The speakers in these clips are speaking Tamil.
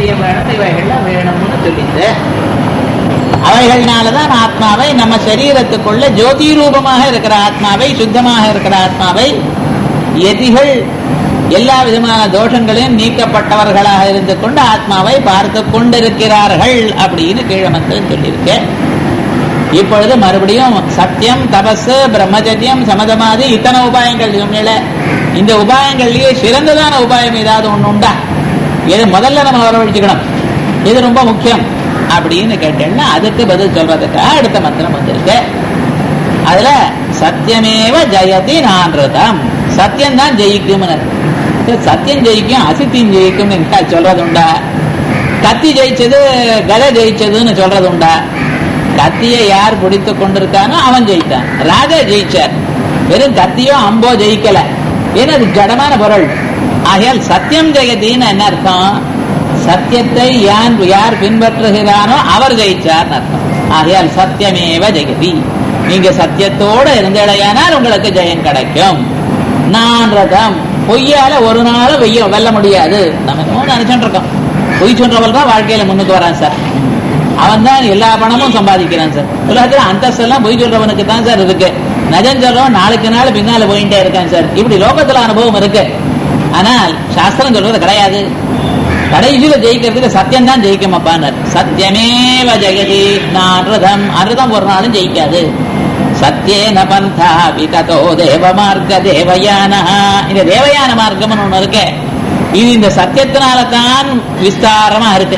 பிரம்மச்சரியம் வேணும் இவைகள்லாம் வேணும்னு சொல்லிட்டு அவைகள்னாலதான் ஆத்மாவை நம்ம சரீரத்துக்குள்ள ஜோதி ரூபமாக இருக்கிற ஆத்மாவை சுத்தமாக இருக்கிற ஆத்மாவை எதிகள் எல்லா விதமான தோஷங்களையும் நீக்கப்பட்டவர்களாக இருந்து கொண்டு ஆத்மாவை பார்த்து கொண்டிருக்கிறார்கள் அப்படின்னு கீழமத்தில் சொல்லியிருக்கேன் இப்பொழுது மறுபடியும் சத்தியம் தபஸ் பிரம்மச்சரியம் சமதமாதி இத்தனை உபாயங்கள் சொன்னீங்களே இந்த உபாயங்கள்லயே சிறந்ததான உபாயம் ஏதாவது ஒண்ணு உண்டா எது முதல்ல நம்ம வரவழைச்சுக்கணும் இது ரொம்ப முக்கியம் அப்படின்னு கேட்டேன்னா அதுக்கு பதில் சொல்றதுக்காக அடுத்த மந்திரம் வந்திருக்கு அதுல சத்தியமேவ ஜெயதி நான்ரதம் சத்தியம் தான் ஜெயிக்கும் சத்தியம் ஜெயிக்கும் அசித்தியம் ஜெயிக்கும் சொல்றது உண்டா கத்தி ஜெயிச்சது கதை ஜெயிச்சதுன்னு சொல்றது உண்டா கத்தியை யார் பிடித்து கொண்டிருக்கானோ அவன் ஜெயித்தான் ராஜா ஜெயிச்சார் வெறும் கத்தியோ அம்போ ஜெயிக்கல ஏன்னா அது ஜடமான பொருள் ஆகையால் சத்தியம் ஜெயத்தின்னு என்ன அர்த்தம் சத்தியத்தை யார் யார் பின்பற்றுகிறானோ அவர் ஜெயிச்சார்னு அர்த்தம் ஆகையால் சத்தியமேவ ஜெகதி நீங்க சத்தியத்தோட இருந்தடையானால் உங்களுக்கு ஜெயம் கிடைக்கும் நான் ரதம் பொய்யால ஒரு நாள் வெய்ய வெல்ல முடியாது நம்ம என்னமோ நினைச்சுட்டு இருக்கோம் பொய் சொல்றவள் தான் வாழ்க்கையில முன்னுக்கு வரான் சார் அவன் தான் எல்லா பணமும் சம்பாதிக்கிறான் சார் உலகத்துல அந்தஸ்து எல்லாம் பொய் சொல்றவனுக்கு தான் சார் இருக்கு நஜம் சொல்றவன் நாளுக்கு நாள் பின்னால போயிட்டே இருக்கான் சார் இப்படி லோகத்துல அனுபவம் இருக்கு ஆனால் சாஸ்திரம் சொல்றது கிடையாது கடைசியில ஜெயிக்கிறதுக்கு சத்தியம் தான் ஜெயிக்கும் அப்பான்னார் சத்தியமேவ ஜெகதி நான் ரதம் அருதம் ஒரு நாளும் ஜெயிக்காது சத்தியேன பந்தா விததோ தேவ மார்க்க தேவயான இந்த தேவயான மார்க்கம்னு ஒண்ணு இருக்கு இது இந்த சத்தியத்தினால தான் விஸ்தாரமா இருக்கு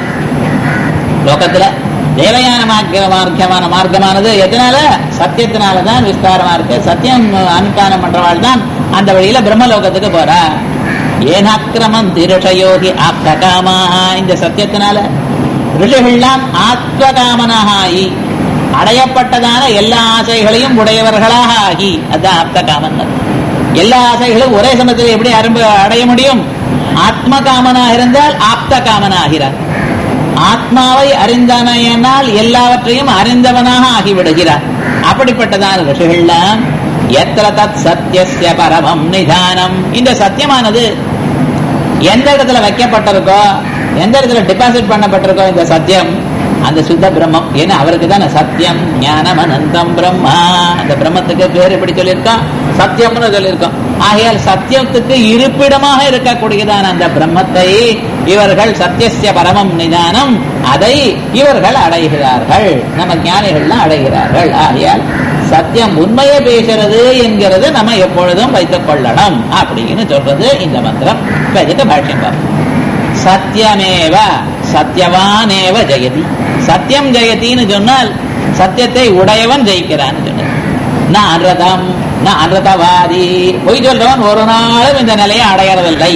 லோகத்துல தேவயான மார்க்க மார்க்கமான மார்க்கமானது எதனால சத்தியத்தினால தான் விஸ்தாரமா இருக்கு சத்தியம் அனுஷ்டானம் பண்றவாள் தான் அந்த வழியில பிரம்மலோகத்துக்கு போறா ஏனாக்கிரமம் திருஷயோகி ஆப்தகாமா இந்த சத்தியத்தினால ரிஷிகள்லாம் ஆத்மகாமனாக ஆகி அடையப்பட்டதான எல்லா ஆசைகளையும் உடையவர்களாக ஆகி அதான் ஆப்தகாமன் எல்லா ஆசைகளும் ஒரே சமயத்தில் எப்படி அரும்பு அடைய முடியும் ஆத்ம காமனாக இருந்தால் ஆப்த காமனாகிறார் ஆத்மாவை அறிந்தவனால் எல்லாவற்றையும் அறிந்தவனாக ஆகிவிடுகிறார் அப்படிப்பட்டதான ரிஷிகள்லாம் எத்திர தத் சத்தியஸ்ய பரமம் நிதானம் இந்த சத்தியமானது எந்த இடத்துல வைக்கப்பட்டிருக்கோ எந்த இடத்துல டெபாசிட் பண்ணப்பட்டிருக்கோ இந்த சத்தியம் அந்த சுத்த பிரம்மம் ஏன்னா அவருக்கு தானே சத்தியம் ஞானம் அனந்தம் பிரம்மா அந்த பிரம்மத்துக்கு பேர் எப்படி சொல்லியிருக்கோம் சத்தியம்னு சொல்லியிருக்கோம் ஆகையால் சத்தியத்துக்கு இருப்பிடமாக இருக்கக்கூடியதான அந்த பிரம்மத்தை இவர்கள் சத்தியசிய பரமம் நிதானம் அதை இவர்கள் அடைகிறார்கள் நம்ம ஞானிகள்லாம் அடைகிறார்கள் ஆகையால் சத்தியம் உண்மையை பேசுறது என்கிறது நம்ம எப்பொழுதும் வைத்துக் கொள்ளணும் அப்படின்னு சொல்றது இந்த மந்திரம் இப்ப இதுக்கு பாஷ்யம் பார்ப்போம் சத்தியமேவ சத்தியவானேவ ஜெயதி சத்தியம் ஜெயத்தின்னு சொன்னால் சத்தியத்தை உடையவன் ஜெயிக்கிறான் சொன்னார் நான் அன்ரதம் நான் அன்ரதவாதி பொய் சொல்றவன் ஒரு நாளும் இந்த நிலையை அடையறதில்லை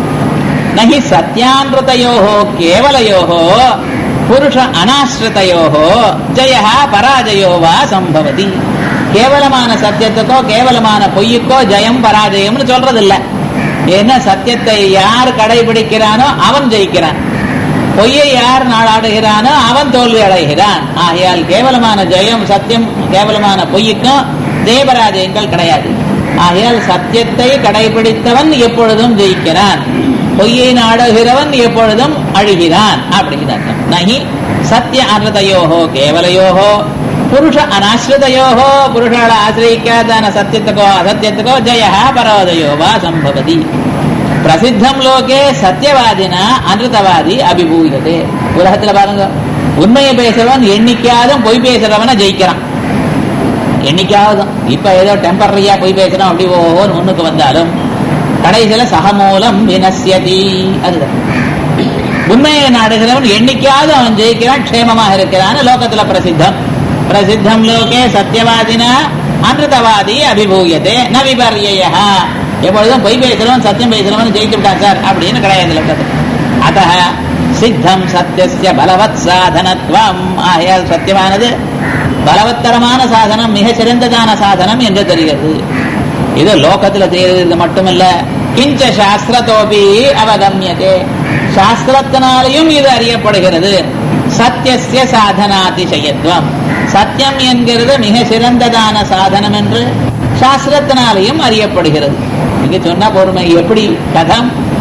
நகி சத்தியான்ருதையோகோ கேவலையோகோ புருஷ அனாஸ்ருதையோகோ ஜெய பராஜயோ வா சம்பவதி கேவலமான சத்தியத்துக்கோ கேவலமான பொய்யுக்கோ ஜெயம் பராஜயம்னு சொல்றதில்லை ஏன்னா சத்தியத்தை யார் கடைபிடிக்கிறானோ அவன் ஜெயிக்கிறான் பொய்யை யார் நாடாடுகிறானோ அவன் தோல்வி அடைகிறான் ஆகையால் கேவலமான ஜெயம் சத்தியம் கேவலமான பொய்யுக்கும் தேவராஜயங்கள் கிடையாது ஆகையால் சத்தியத்தை கடைபிடித்தவன் எப்பொழுதும் ஜெயிக்கிறான் பொய்யை நாடுகிறவன் எப்பொழுதும் அழுகிறான் அப்படிங்கிற அர்த்தம் நகி சத்திய அனதையோகோ கேவலையோகோ புருஷ அனாஸ்ருதையோகோ புருஷால ஆசிரியிக்காதான சத்தியத்துக்கோ அசத்தியத்துக்கோ ஜெய பரோதயோ வா சம்பவதி பிரசித்தம் லோகே சத்தியவாதினா அனிருத்தவாதி அபிபூயதே உலகத்துல பாருங்க உண்மையை பேசுறவன் எண்ணிக்காதும் பொய் பேசுறவனை ஜெயிக்கிறான் என்னைக்காவது இப்ப ஏதோ டெம்பரரியா போய் பேசுறோம் அப்படி ஒவ்வொரு முன்னுக்கு வந்தாலும் கடைசியில சகமூலம் வினசியதி அதுதான் உண்மையை நாடுகிறவன் என்னைக்காவது அவன் ஜெயிக்கிறான் க்ஷேமமாக இருக்கிறான் லோகத்துல பிரசித்தம் பிரசித்தம் லோகே சத்தியவாதினா அமிர்தவாதி அபிபூயதே ந விபர்யா எப்பொழுதும் பொய் பேசுறவன் சத்தியம் பேசுறவன் ஜெயிச்சு விட்டான் சார் அப்படின்னு கிடையாது லோகத்தில் அத சித்தம் சத்தியஸ்ய பலவத் சாதனத்துவம் ஆகையால் சத்தியமானது பலவத்தரமான சாதனம் மிக சிறந்ததான சாதனம் என்று தெரிகிறது இது லோகத்துல தெரிகிறது மட்டுமல்ல கிஞ்ச சாஸ்திரத்தோபி அவகமியதே சாஸ்திரத்தினாலையும் இது அறியப்படுகிறது சத்தியசிய சாதனாதிசயத்துவம் சத்தியம் என்கிறது மிக சிறந்ததான சாதனம் என்று சாஸ்திரத்தினாலையும் அறியப்படுகிறது இங்க சொன்ன பொறுமை எப்படி கதம்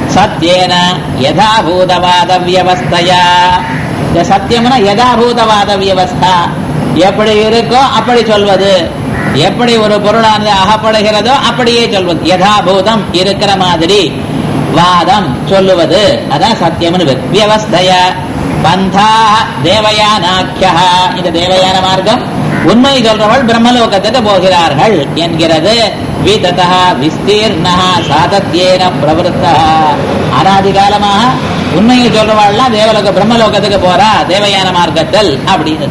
சத்தியேன யதாபூதவாத வியவஸ்தையா இந்த சத்தியம்னா யதாபூதவாத வியவஸ்தா எப்படி இருக்கோ அப்படி சொல்வது எப்படி ஒரு பொருளானது அகப்படுகிறதோ அப்படியே சொல்வது யதாபூதம் இருக்கிற மாதிரி வாதம் சொல்லுவது அதான் சத்தியம்னு பேர். வியவஸ்தைய பந்தா தேவயானாக்கியா இந்த தேவயான மார்க்கம் உண்மை சொல்றவள் பிரம்மலோகத்துக்கு போகிறார்கள் என்கிறது விததா விஸ்தீர்ணா சாதத்தியேன பிரவருத்தா அனாதி காலமாக உண்மையை சொல்றவாள்லாம் தேவலோக பிரம்மலோகத்துக்கு போறா தேவயான மார்க்கத்தில் அப்படின்னு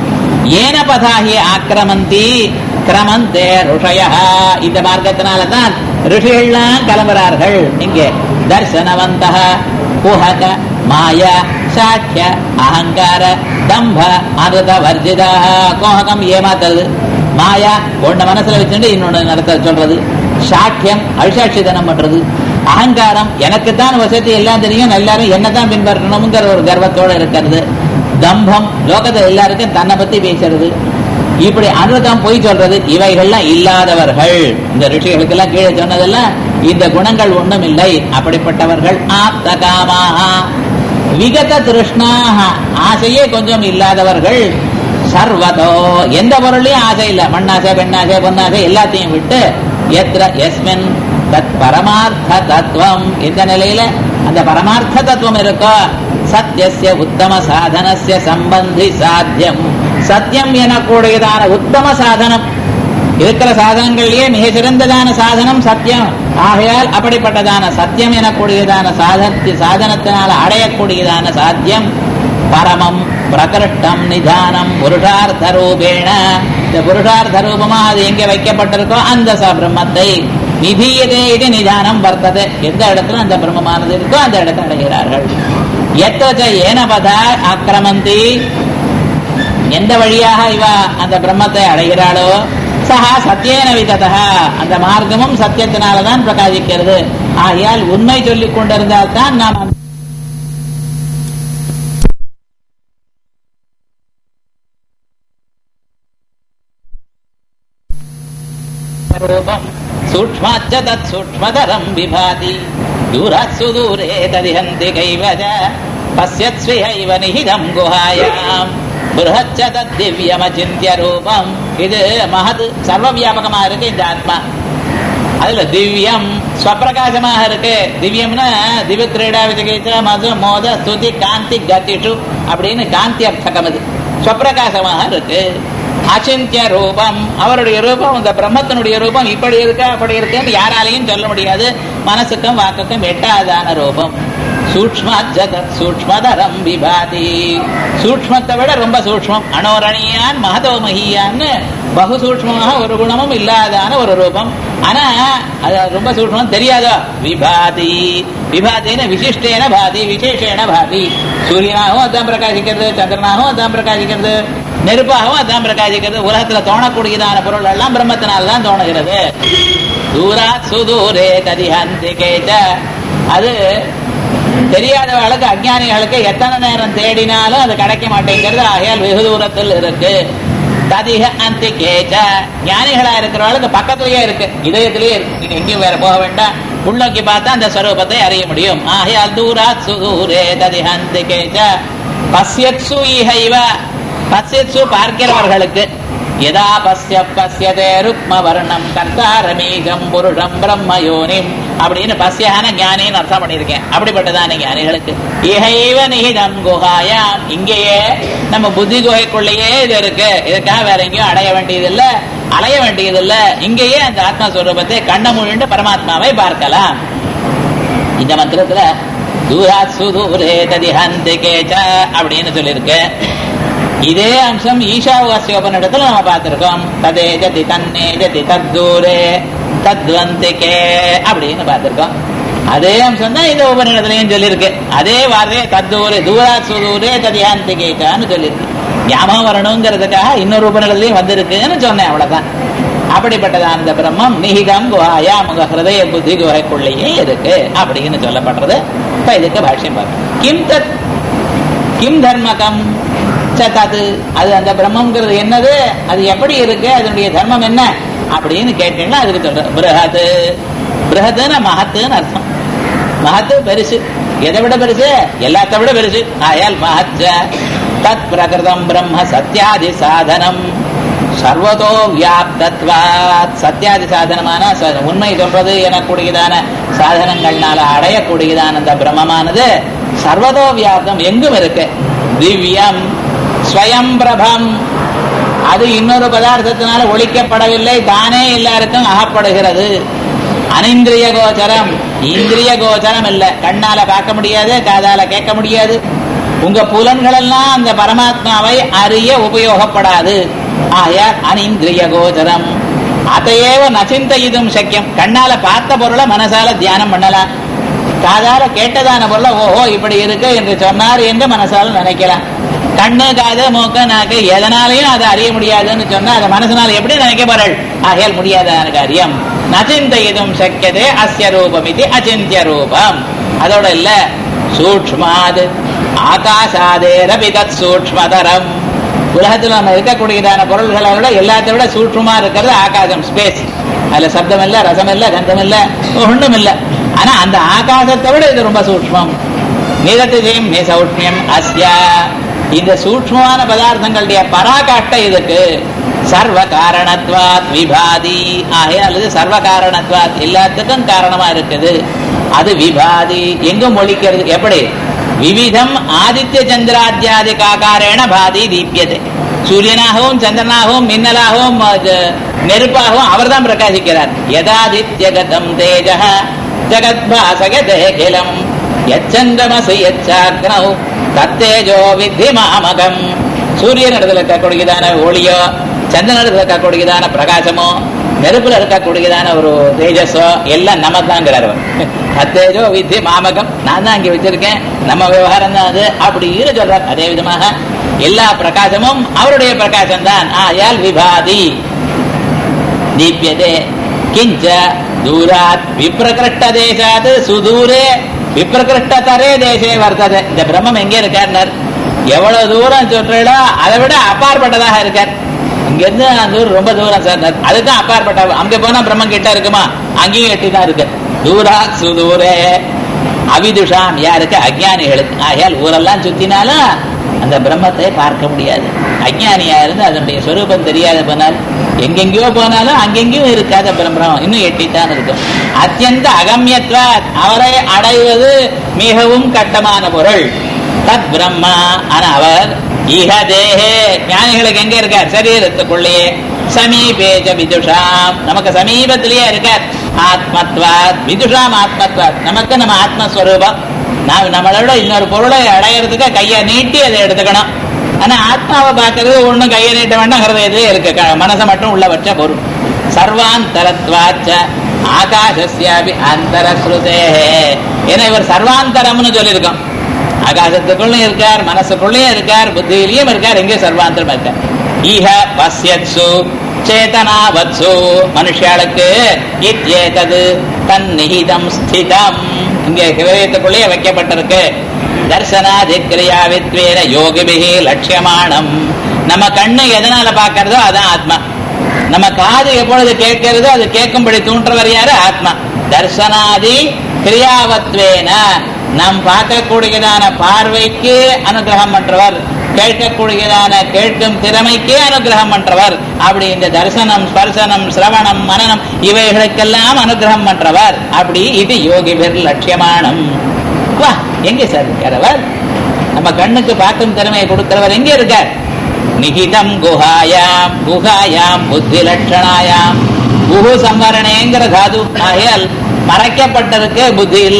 ஏன பதாகி ஆக்கிரமந்தி கிரமந்தே ருஷய இந்த மார்க்கத்தினால தான் ரிஷிகள்லாம் கிளம்புறார்கள் இங்கே தர்சனவந்த குஹக மாய சாட்சிய அகங்கார தம்ப அனுத வர்ஜித கோஹகம் ஏமாத்துறது மாயா ஒன்ன மனசுல வச்சுட்டு இன்னொன்னு நடத்த சொல்றது சாக்கியம் அழிசாட்சிதனம் பண்றது அகங்காரம் எனக்கு தான் வசதி எல்லாம் தெரியும் எல்லாரும் என்னதான் பின்பற்றணுங்கிற ஒரு கர்வத்தோட இருக்கிறது தம்பம் லோகத்தை எல்லாருக்கும் தன்னை பத்தி பேசுறது இப்படி அனுதம் பொய் சொல்றது இவைகள்லாம் இல்லாதவர்கள் இந்த ரிஷிகளுக்கெல்லாம் கீழே சொன்னதெல்லாம் இந்த குணங்கள் ஒண்ணும் இல்லை அப்படிப்பட்டவர்கள் ஆப்த காமாக விகத திருஷ்ணாக ஆசையே கொஞ்சம் இல்லாதவர்கள் சர்வதோ எந்த பொருளையும் ஆசை இல்லை மண்ணாசை பெண்ணாசை பொன்னாசை எல்லாத்தையும் விட்டு எத்திர எஸ்மின் தத் பரமார்த்த தத்துவம் எந்த நிலையில அந்த பரமார்த்த தத்துவம் இருக்கோ சத்தியசிய உத்தம சாதனசிய சம்பந்தி சாத்தியம் சத்தியம் எனக்கூடியதான உத்தம சாதனம் இருக்கிற சாதனங்களிலேயே மிக சிறந்ததான சாதனம் சத்தியம் ஆகையால் அப்படிப்பட்டதான சத்தியம் எனக்கூடியதான சாதனத்தி சாதனத்தினால் அடையக்கூடியதான சாத்தியம் பரமம் பிரகிருஷ்டம் நிதானம் புருஷார்த்த ரூபேண இந்த புருஷார்த்த ரூபமா அது எங்கே வைக்கப்பட்டிருக்கோ அந்த ச பிரம்மத்தை நிதீயதே இது நிதானம் வர்த்தது எந்த இடத்துல அந்த பிரம்மமானது இருக்கோ அந்த இடத்தை அடைகிறார்கள் எத்தச்ச ஏனபதா ஆக்கிரமந்தி எந்த வழியாக இவ அந்த பிரம்மத்தை அடைகிறாளோ சஹா சத்தியேன விததா அந்த மார்க்கமும் சத்தியத்தினாலதான் பிரகாசிக்கிறது ஆகையால் உண்மை சொல்லிக் கொண்டிருந்தால் தான் நாம் அந்த రూపం సూక్ష్మాచ్చ తత్ సూక్ష్మతరం విభాతి దూరాత్ సుదూరే తదిహంతి కైవజ పశ్యత్స్వైవ నిహితం గుహాయాం బృహచ్చ தத் திவ்யமச்சிந்திய ரூபம் இது மகத் சர்வ வியாபகமா இருக்கு இந்த ஆத்மா அதுல திவ்யம் ஸ்வப்பிரகாசமாக இருக்கு திவ்யம்னா திவ்ய கிரீடா விஜகிச்ச மது மோத ஸ்துதி காந்தி கதிஷு அப்படின்னு காந்தி அர்த்தகம் அது ஸ்வப்பிரகாசமாக இருக்கு அச்சிந்திய ரூபம் அவருடைய ரூபம் இந்த பிரம்மத்தினுடைய ரூபம் இப்படி இருக்கு அப்படி இருக்குன்னு யாராலையும் சொல்ல முடியாது மனசுக்கும் வாக்குக்கும் எட்டாதான ரூபம் சூக்ம சூக்மதரம் விபாதி சூக்மத்தை விட ரொம்ப சூக்மம் அனோரணியான் மகதோ மகியான்னு பகு சூக்மமாக ஒரு குணமும் இல்லாதான ஒரு ரூபம் ஆனா அது ரொம்ப சூக்மம் தெரியாதோ விபாதி விபாதின விசிஷ்டேன பாதி விசேஷேன பாதி சூரியனாகவும் அதான் பிரகாசிக்கிறது சந்திரனாகவும் அதான் பிரகாசிக்கிறது நெருப்பாகவும் அதான் பிரகாசிக்கிறது உலகத்துல தோணக்கூடியதான பொருள் எல்லாம் பிரம்மத்தினால் தான் தோணுகிறது தூராத் சுதூரே கதிஹந்திகேச்ச அது தெரியாதவர்களுக்கு அஜானிகளுக்கு எத்தனை நேரம் தேடினாலும் அது கிடைக்க மாட்டேங்கிறது ஆகையால் வெகு தூரத்தில் இருக்கு ததிக அந்தி கேச்ச ஞானிகளா இருக்கிறவர்களுக்கு பக்கத்திலேயே இருக்கு இதயத்திலேயே இருக்கு நீங்க எங்கேயும் வேற போக வேண்டாம் உள்நோக்கி பார்த்தா அந்த ஸ்வரூபத்தை அறிய முடியும் ஆகையால் தூராத் சுதூரே ததிக அந்தி கேச்ச பஸ்யத்சு இஹைவ பஸ்யத்சு பார்க்கிறவர்களுக்கு யதா பஸ்ய பஸ்யதே ருக்ம வர்ணம் கர்த்தாரமீகம் புருஷம் பிரம்ம யோனிம் அப்படின்னு பஸ்யான ஞானின்னு அர்த்தம் பண்ணியிருக்கேன் அப்படிப்பட்டதான ஞானிகளுக்கு இகைவ நிகிதம் குகாயாம் இங்கேயே நம்ம புத்தி குகைக்குள்ளேயே இது இருக்கு இதுக்காக வேற எங்கேயும் அடைய வேண்டியதில்லை அலைய வேண்டியதில்லை இங்கேயே அந்த ஆத்மஸ்வரூபத்தை கண்ண முழுண்டு பரமாத்மாவை பார்க்கலாம் இந்த மந்திரத்துல தூராத் சுதூரே ததிஹந்திகேச்ச அப்படின்னு சொல்லியிருக்கு இதே அம்சம் ஈஷாவாசியோபனிடத்துல நம்ம பார்த்திருக்கோம் ததே ஜதி தன்னே ஜதி தத்தூரே தத்வந்திகே அப்படின்னு பார்த்திருக்கோம் அதே அம்சம் தான் இந்த உபநிடத்திலையும் சொல்லியிருக்கு அதே வார்த்தையை தத்தூரே தூரா சுதூரே ததியாந்திகேச்சான்னு சொல்லியிருக்கு ஞாபகம் வரணுங்கிறதுக்காக இன்னொரு உபநிடத்திலையும் வந்திருக்குன்னு சொன்னேன் அவ்வளவுதான் அப்படிப்பட்டதான இந்த பிரம்மம் நிகிதம் குஹாயா முக ஹிருதய புத்தி குகைக்குள்ளேயே இருக்கு அப்படின்னு சொல்லப்படுறது இப்ப இதுக்கு பாஷ்யம் பார்க்கணும் கிம் தத் கிம் தர்மகம் தது அது அந்த பிரம்மங்கிறது என்னது அது எப்படி இருக்கு அதனுடைய தர்மம் என்ன அப்படின்னு கேட்டீங்கன்னா அதுக்கு சொல்ற பிருஹத் பிருஹத்துன்னு மகத்துன்னு அர்த்தம் மகத்து பெருசு எதை விட பெருசு எல்லாத்த விட பெருசு ஆயால் மகச்ச தத் பிரகிருதம் பிரம்ம சத்யாதி சாதனம் சர்வதோ வியாப்தத்வாத் சத்யாதி சாதனமான ச- உண்மை சொல்றது எனக்கூடியதான சாதனங்கள்னால அடையக்கூடியதான அந்த பிரம்மமானது சர்வதோ வியாப்தம் எங்கும் இருக்கு திவ்யம் ஸ்வயம் பிரபம் அது இன்னொரு பதார்த்தத்தினால ஒழிக்கப்படவில்லை தானே எல்லாருக்கும் அகப்படுகிறது அனிந்திரிய கோச்சரம் இந்திரிய கோச்சரம் இல்ல கண்ணால பார்க்க முடியாது காதால கேட்க முடியாது உங்க புலன்கள் எல்லாம் அந்த பரமாத்மாவை அறிய உபயோகப்படாது ஆயால் அனிந்திரிய கோச்சரம் அதையேவ நச்சிந்தயிதும் சக்கியம் கண்ணால பார்த்த பொருளை மனசால தியானம் பண்ணலாம் காதால கேட்டதான பொருளை ஓஹோ இப்படி இருக்கு என்று சொன்னார் என்று மனசால நினைக்கலாம் கண்ணு காது மூக்கு நாக்கு எதனாலையும் அதை அறிய முடியாதுன்னு சொன்னா அதை மனசனால எப்படி நினைக்க போறாள் ஆகையால் முடியாதான காரியம் நச்சிந்தயிதும் சக்கியதே அஸ்ய ரூபம் இது அச்சிந்திய ரூபம் அதோட இல்ல சூக்ஷ்மாது ஆகாசாதேரபி தத் சூக்ஷ்மதரம் உலகத்தில் நம்ம இருக்கக்கூடியதான பொருள்களை விட எல்லாத்தை விட சூட்சமா இருக்கிறது ஆகாசம் ஸ்பேஸ் அதுல சப்தம் இல்ல ரசம் இல்ல கந்தம் இல்ல ஒன்றும் இல்ல ஆனா அந்த ஆகாசத்தை விட இது ரொம்ப சூட்சமம் நிரத்திஜயம் நி சௌட்சியம் அஸ்யா இந்த சூட்சமான பதார்த்தங்களுடைய பராகாட்ட இதுக்கு சர்வ காரணத்வாத் விபாதி ஆகையால் இது சர்வ காரணத்வாத் எல்லாத்துக்கும் காரணமா இருக்குது அது விபாதி எங்கும் ஒழிக்கிறது எப்படி விவிதம் ஆதித்ய சந்திராத்தியாதி காக்காரேண பாதி தீபியது சூரியனாகவும் சந்திரனாகவும் மின்னலாகவும் அது நெருப்பாகவும் அவர்தான் பிரகாசிக்கிறார் யதாதித்யகதம் தேஜ ஜகத்பாசகதேகிலம் யச்சந்திரமசி யச்சாக்னௌ தத்தேஜோ வித்தி மாமகம் சூரியன் இடத்துல இருக்கக்கூடியதான ஒளியோ சந்திரன் இடத்துல இருக்கக்கூடியதான பிரகாசமோ நெருப்புல இருக்கக்கூடியதான ஒரு தேஜஸோ எல்லாம் நம்ம தாங்கிறார் அத்தேஜோ வித்தி மாமகம் நான் தான் அங்கே வச்சிருக்கேன் நம்ம விவகாரம் தான் அது அப்படின்னு சொல்றார் அதே விதமாக எல்லா பிரகாசமும் அவருடைய பிரகாசம் தான் ஆயால் விபாதி दीप्यते किञ्च दूरात् विप्रकृष्टदेशात् सुदूरे விப்ரகிருஷ்டதரே தேசே வர்த்தது இந்த பிரம்மம் எங்கே இருக்கார் எவ்வளவு தூரம் சொல்றீங்களோ அதை விட அப்பாற்பட்டதாக இருக்கார் இங்கிருந்து அந்த தூரம் ரொம்ப தூரம் சார் அதுதான் அப்பாற்பட்ட அங்க போனா பிரம்மம் கிட்ட இருக்குமா அங்கேயும் எட்டி தான் இருக்கு தூரா சுதூரே அவிதுஷாம் யாருக்கு அஜ்ஞானிகளுக்கு ஆகையால் ஊரெல்லாம் சுத்தினாலும் அந்த பிரம்மத்தை பார்க்க முடியாது அஜ்ஞானியா இருந்து அதனுடைய சொரூபம் தெரியாத போனால் எங்கெங்கயோ போனாலும் அங்கெங்கேயும் இருக்காத பிரம்மம் இன்னும் எட்டித்தான் இருக்கும் அத்தியந்த அகமியத்வ அவரை அடைவது மிகவும் கட்டமான பொருள் தத் பிரம்மா ஆனா அவர் இஹ தேஹே ஞானிகளுக்கு எங்க இருக்கார் சரீரத்துக்குள்ளேயே சமீபேஜ விதுஷாம் நமக்கு சமீபத்திலேயே இருக்கார் ஆத்மத்வாத் விதுஷாம் ஆத்மத்வாத் நமக்கு நம்ம ஆத்மஸ்வரூபம் நாம் நம்மளோட இன்னொரு பொருளை அடையிறதுக்கு கையை நீட்டி அதை எடுத்துக்கணும் ஆனா ஆத்மாவை பார்க்கறது ஒண்ணும் கையை நீட்ட வேண்டாம் ஹிருதயத்திலே இருக்கு க- மனசை மட்டும் உள்ள வச்ச பொருள் சர்வாந்தரத்வாச்ச ஆகாசஸ்யாபி அந்தரஸ்ருதே ஏன்னா இவர் சர்வாந்தரம்னு சொல்லியிருக்கோம் ஆகாசத்துக்குள்ளயும் இருக்கார் மனசுக்குள்ளயும் இருக்கார் புத்தியிலையும் இருக்கார் எங்கே சர்வாந்தரம் இருக்கார் ஈஹ பஸ்யத்சு சேதனாவத்சு மனுஷாளுக்கு இத்யேதது தன்னிஹிதம் ஸ்திதம் இங்க ஹிரதயத்துக்குள்ளேயே வைக்கப்பட்டிருக்கு தர்சனாதிக்ரியா வித்வேன யோகிபிகி லட்சியமானம் நம்ம கண்ணு எதனால பார்க்கறதோ அதான் ஆத்மா நம்ம காது எப்பொழுது கேட்கிறதோ அது கேட்கும்படி தூண்டுறவர் யாரு ஆத்மா தர்சனாதி கிரியாவத்வேன நாம் பார்க்கக்கூடியதான பார்வைக்கு அனுகிரகம் பண்றவர் கேட்கக்கூடியதான கேட்கும் திறமைக்கு அனுகிரகம் பண்றவர் அப்படி இந்த தரிசனம் ஸ்பர்சனம் சிரவணம் மனனம் இவைகளுக்கெல்லாம் அனுகிரகம் பண்றவர் அப்படி இது யோகிபிர் லட்சியமானம் வா எங்க சார் இருக்கார் அவர் நம்ம கண்ணுக்கு பார்க்கும் திறமையை கொடுக்கிறவர் எங்க இருக்கார் நிகிதம் குஹாயாம் குஹாயாம் புத்தி லட்சணாயாம் குஹு சம்வரணேங்கிற தாது ஆகையால் மறைக்கப்பட்டிருக்கு புத்தியில்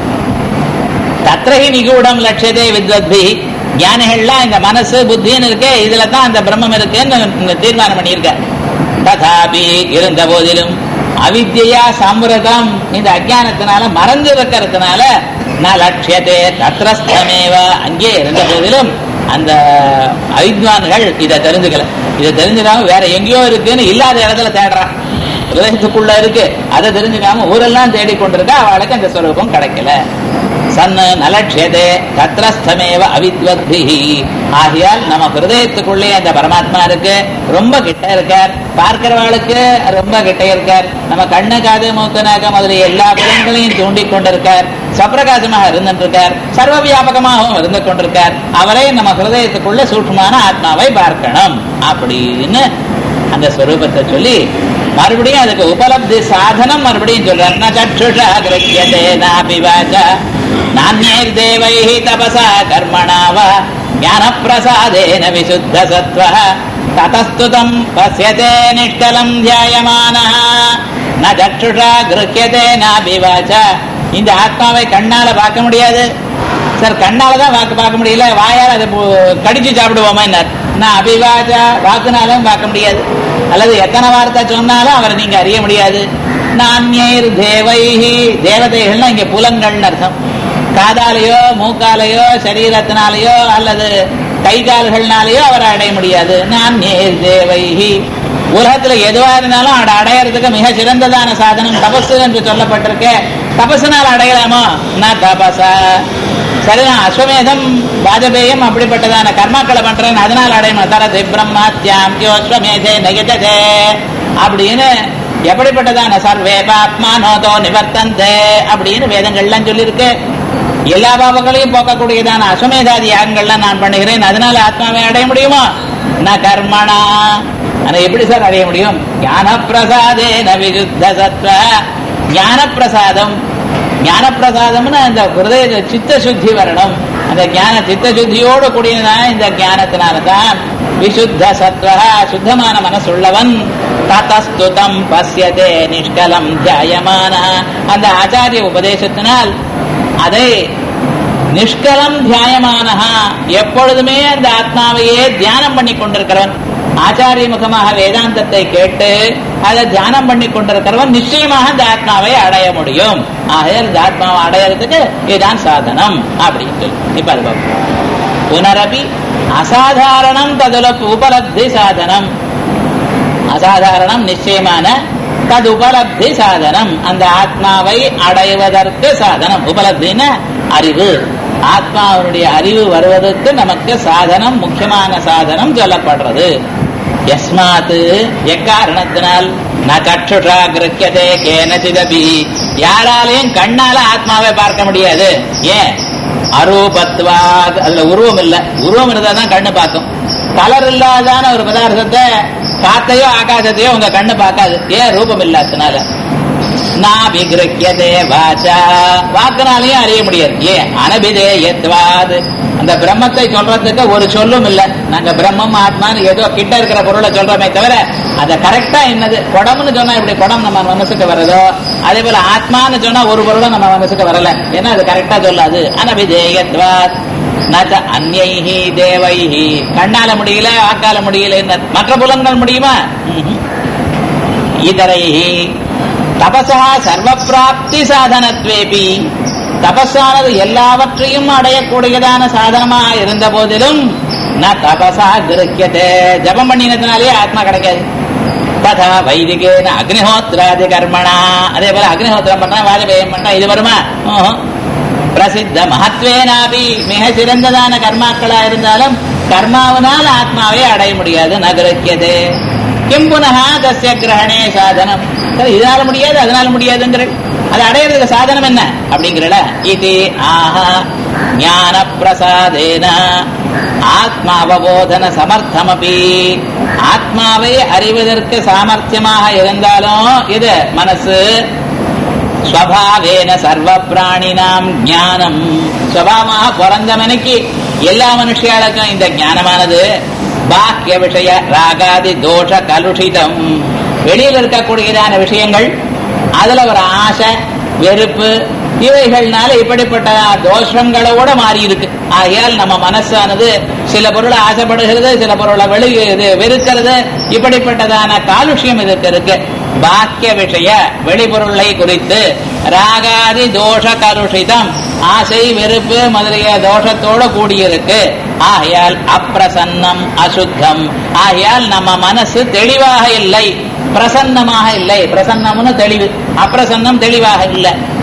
தத்ரஹி நிகூடம் லட்சதே வித்வத்பி ஞானிகள்லாம் இந்த மனசு புத்தின்னு இருக்கு இதுல தான் அந்த பிரம்மம் இருக்குன்னு தீர்மானம் பண்ணியிருக்க ததாபி இருந்த போதிலும் அவித்யா சம்பிரதம் இந்த அஜானத்தினால மறந்து இருக்கிறதுனால நான் லட்சியதே தத்ரஸ்தமேவ அங்கே இருந்த போதிலும் அந்த அவித்வான்கள் இதை தெரிஞ்சுக்கல இதை தெரிஞ்சுக்காம வேற எங்கேயோ இருக்குன்னு இல்லாத இடத்துல தேடுறான் ஹிருதயத்துக்குள்ள இருக்கு அதை தெரிஞ்சுக்காம ஊரெல்லாம் தேடிக்கொண்டிருக்கா அவளுக்கு அந்த ஸ்வரூபம் கிடைக்கல சன் நலட்சியதே தத்ரஸ்தமேவ அவித்வத்பிஹி ஆகையால் நம்ம ஹிருதயத்துக்குள்ளே அந்த பரமாத்மா இருக்கு ரொம்ப கிட்ட இருக்கார் பார்க்கிறவாளுக்கு ரொம்ப கிட்ட இருக்கார் நம்ம கண்ணு காது மூக்கு நாக்க முதலிய எல்லா புலன்களையும் தூண்டிக் கொண்டிருக்கார் சப்பிரகாசமாக இருந்துருக்கார் சர்வ வியாபகமாகவும் இருந்து கொண்டிருக்கார் அவரை நம்ம ஹிருதயத்துக்குள்ள சூட்சமான ஆத்மாவை பார்க்கணும் அப்படின்னு அந்த ஸ்வரூபத்தை சொல்லி மறுபடியும் அதுக்கு உபலப்தி சாதனம் மறுபடியும் சொல்றார் ந சற்றுஷா கிருக்கியதே நாபிவாச்ச நானியர் தேவை தபசா கர்மணா வா ஞான பிரசாதேன விசுத்த சத்வ ததஸ்துதம் பசியதே நிஷ்கலம் தியாயமான ந சற்றுஷா கிருக்கியதே நாபிவாச்ச இந்த ஆத்மாவை கண்ணால பார்க்க முடியாது சார் கண்ணால தான் வாக்கு பார்க்க முடியல வாயால் அதை பு- கடிச்சு சாப்பிடுவோமா என்ன நான் அபிவாஜா வாக்குனாலும் பார்க்க முடியாது அல்லது எத்தனை வார்த்தை சொன்னாலும் அவரை நீங்க அறிய முடியாது நான்யர் தேவைஹி தேவதைகள்னா இங்க புலங்கள்னு அர்த்தம் காதாலேயோ மூக்காலேயோ சரீரத்தினாலேயோ அல்லது கை கால்கள்னாலேயோ அவரை அடைய முடியாது நான்யர் தேவைஹி உலகத்துல எதுவா இருந்தாலும் அதை அடையறதுக்கு மிக சிறந்ததான சாதனம் தபசு என்று சொல்லப்பட்டிருக்க தபசுனால் அடையலாமோ நான் தபசா சரிதான் அஸ்வமேதம் வாஜபேயம் அப்படிப்பட்டதான கர்மாக்களை பண்றேன் அதனால் அடையணும் தரது பிரம்மாத்தியாம் அஸ்வமேதே நெகஜதே அப்படின்னு எப்படிப்பட்டதான சர்வே பாப்மானோதோ நிவர்த்தந்தே அப்படின்னு வேதங்கள்லாம் சொல்லியிருக்கு எல்லா பாவங்களையும் போக்கக்கூடியதான அஸ்வமேதாதி யாகங்கள்லாம் நான் பண்ணுகிறேன் அதனால ஆத்மாவை அடைய முடியுமா நான் கர்மணா ஆனா எப்படி சார் அடைய முடியும் ஞான பிரசாதே நவிருத்த சத்வ ஞான பிரசாதம் ஞான பிரசாதம்னு அந்த ஹிருதய சித்த சுத்தி வரணும் அந்த ஞான சித்த சுத்தியோடு கூடியதான் இந்த ஞானத்தினால்தான் விசுத்த சத்வ சுத்தமான மனசுள்ளவன் ததஸ்துதம் பசியதே நிஷ்கலம் தியாயமான அந்த ஆச்சாரிய உபதேசத்தினால் அதை நிஷ்கலம் தியாயமானஹா எப்பொழுதுமே அந்த ஆத்மாவையே தியானம் பண்ணி கொண்டிருக்கிறவன் ஆச்சாரிய முகமாக வேதாந்தத்தை கேட்டு அதை தியானம் பண்ணி கொண்டிருக்கிறவன் நிச்சயமாக இந்த ஆத்மாவை அடைய முடியும் ஆகையால் இந்த ஆத்மாவை அடையறதுக்கு இதுதான் சாதனம் அப்படின்னு சொல்லி இப்ப அது பார்ப்போம். புனரபி அசாதாரணம் ததுல உபலப்தி சாதனம் அசாதாரணம் நிச்சயமான தது உபலப்தி சாதனம் அந்த ஆத்மாவை அடைவதற்கு சாதனம் உபலப்தின அறிவு ஆத்மாவுடைய அறிவு வருவதற்கு நமக்கு சாதனம் முக்கியமான சாதனம் சொல்லப்படுறது யஸ்மாத் எக்காரணத்தினால் ந கற்றுஷா கிருக்கியதே கேனசிதபி யாராலையும் கண்ணால ஆத்மாவை பார்க்க முடியாது ஏன் அரூபத்வாத் அதுல உருவம் இல்ல உருவம் இருந்தா தான் கண்ணு பார்க்கும் கலர் இல்லாதான ஒரு பதார்த்தத்தை காத்தையோ ஆகாசத்தையோ உங்க கண்ணு பார்க்காது ஏன் ரூபம் இல்லாதனால நாபிகிருக்கியதே வாச்சா வாக்குனாலையும் அறிய முடியாது ஏன் அனபிதேயத்வாது அந்த பிரம்மத்தை சொல்றதுக்கு ஒரு சொல்லும் இல்ல நாங்க பிரம்மம் ஆத்மான்னு ஏதோ கிட்ட இருக்கிற பொருளை சொல்றோமே தவிர அதை கரெக்டா என்னது குடம்னு சொன்னா இப்படி குடம் நம்ம மனசுக்கு வருதோ அதே போல ஆத்மான்னு சொன்னா ஒரு பொருளும் நம்ம மனசுக்கு வரல ஏன்னா அது கரெக்டா சொல்லாது அனபிதேயத்வாத் நச்ச அந்யைஹி தேவைஹி கண்ணால முடியல வாக்கால முடியல மற்ற புலன்கள் முடியுமா ம்ஹும். இதரைஹி தபசா சர்வ பிராப்தி சாதனத்வேபி தபஸானது எல்லாவற்றையும் அடையக்கூடியதான சாதனமா இருந்த போதிலும் ந தபசா கிருக்கியதே ஜபம் பண்ணினதுனாலே ஆத்மா கிடைக்காது ததா வைதிகேன அக்னிஹோத்ராதி கர்மணா அதே போல அக்னிஹோத்திரம் பண்ணா வாஜபேயம் பண்ணா இது வருமா ஓஹோ. பிரசித்த மகத்வேனாபி மிக சிறந்ததான கர்மாக்களா இருந்தாலும் கர்மாவினால் ஆத்மாவை அடைய முடியாது நகரக்கியது கிம் புனகா தஸ்ய கிரகணே சாதனம் சரி, இதனால முடியாது அதனால முடியாதுங்கிற அது அடையிறதுக்கு சாதனம் என்ன அப்படிங்கிறல இது ஆஹா ஞான பிரசாதேன ஆத்மாவபோதன சமர்த்தமபி ஆத்மாவை அறிவதற்கு சாமர்த்தியமாக இருந்தாலும் இது மனசு ஸ்வபாவேன சர்வ பிராணினாம் ஞானம் ஸ்வபாவமாக பிறந்தவனுக்கு எல்லா மனுஷியாளுக்கும் இந்த ஞானமானது பாக்கிய விஷய ராகாதி தோஷ கலுஷிதம் வெளியில் இருக்கக்கூடியதான விஷயங்கள் அதுல ஒரு ஆசை வெறுப்பு இவைகள்னால இப்படிப்பட்ட தோஷங்களோட மாறி இருக்கு ஆகையால் நம்ம மனசானது சில பொருளை ஆசைப்படுகிறது சில பொருளை வெளி இது வெறுக்கிறது இப்படிப்பட்டதான காலுஷ்யம் இதுக்கு இருக்கு பாக்கிய விஷய வெளிப்பொருளை குறித்து ராகாதி தோஷ கலுஷிதம் ஆசை வெறுப்பு முதலிய தோஷத்தோட கூடியிருக்கு ஆகையால் அப்பிரசன்னம் அசுத்தம் ஆகையால் நம்ம மனசு தெளிவாக இல்லை பிரசன்னமாக இல்லை பிரசன்னம்னு தெளிவு அப்பிரசன்னம் தெளிவாக இல்லை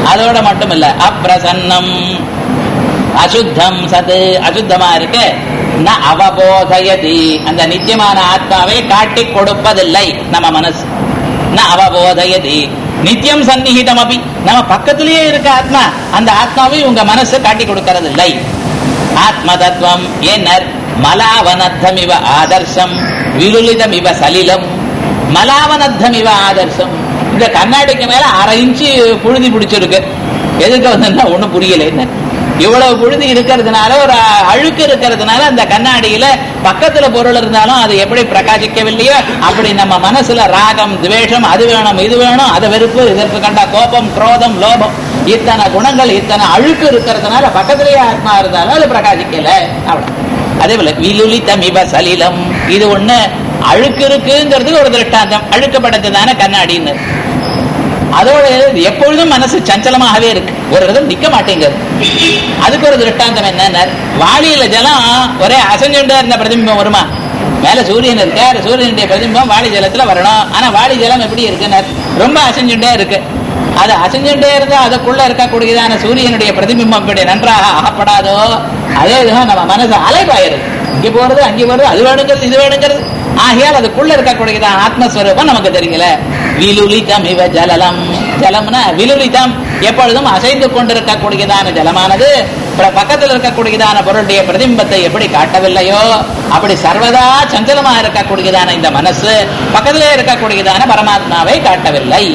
அதோட மட்டும் இல்ல அப்பிரசன்னம் அசுத்தம் சது அசுத்தமா இருக்கு ந அவபோதயதி அந்த நித்தியமான ஆத்மாவை காட்டி கொடுப்பதில்லை நம்ம மனசு ந அவபோதயதி நித்தியம் சந்நிகிதம் அபி நம்ம பக்கத்திலேயே இருக்க ஆத்மா அந்த ஆத்மாவை உங்க மனசு காட்டி கொடுக்கிறது இல்லை ஆத்ம தத்துவம் ஏன்னர் மலாவனத்தம் இவ ஆதர்சம் விருளிதம் இவ சலிலம் மலாவனத்தம் இவ ஆதர்சம் இந்த கண்ணாடிக்கு மேல அரை இன்ச்சு புழுதி பிடிச்சிருக்கு எதுக்கு வந்தா ஒண்ணும் புரியல என்ன இவ்வளவு புழுதி இருக்கிறதுனால ஒரு அழுக்கு இருக்கிறதுனால அந்த கண்ணாடியில பக்கத்துல பொருள் இருந்தாலும் அது எப்படி பிரகாசிக்கவில்லையோ அப்படி நம்ம மனசுல ராகம் துவேஷம் அது வேணும் இது வேணும் அது வெறுப்பு இதற்கு கண்ட கோபம் குரோதம் லோபம் இத்தனை குணங்கள் இத்தனை அழுக்கு இருக்கிறதுனால பக்கத்திலேயே ஆத்மா இருந்தாலும் அது பிரகாசிக்கல அவ்வளவு அதே போல விலுலிதம் இவ சலிலம் இது ஒண்ணு அழுக்கு இருக்குங்கிறது ஒரு திருஷ்டாந்தம் அழுக்கப்பட்டதுதானே கண்ணாடின்னு அதோட எப்பொழுதும் மனசு சஞ்சலமாகவே இருக்கு ஒரு இடத்துல நிக்க மாட்டேங்குது அதுக்கு ஒரு திருஷ்டாந்தம் என்ன வாளியில ஜலம் ஒரே அசைஞ்சுட்டே இருந்த பிரதிபிம்பம் வருமா மேல சூரியன் இருக்கார் சூரியனுடைய பிரதிபிம்பம் வாளி ஜலத்துல வரணும் ஆனா வாளி ஜலம் எப்படி இருக்குன்னு ரொம்ப அசைஞ்சுட்டே இருக்கு அது அசைஞ்சுட்டே இருந்தா அதுக்குள்ள இருக்கக்கூடியதான சூரியனுடைய பிரதிபிம்பம் இப்படி நன்றாக ஆகப்படாதோ அதே இதுதான் நம்ம மனசு அலைபாயிருது இங்க போறது அங்க போறது அது வேணுங்கிறது இது வேணுங்கிறது ஆகையால் அதுக்குள்ள இருக்கக்கூடியதான ஆத்மஸ்வரூபம் நமக்கு தெரியல விலுலிதம் இவ ஜலலம் ஜலம்னா விலுலிதம் எப்பொழுதும் அசைந்து கொண்டிருக்கக்கூடியதான ஜலமானது பக்கத்தில் இருக்கக்கூடியதான பொருளுடைய பிரதிம்பத்தை எப்படி காட்டவில்லையோ அப்படி சர்வதா சஞ்சலமா இருக்கக்கூடியதான இந்த மனசு பக்கத்திலே இருக்கக்கூடியதான பரமாத்மாவை காட்டவில்லை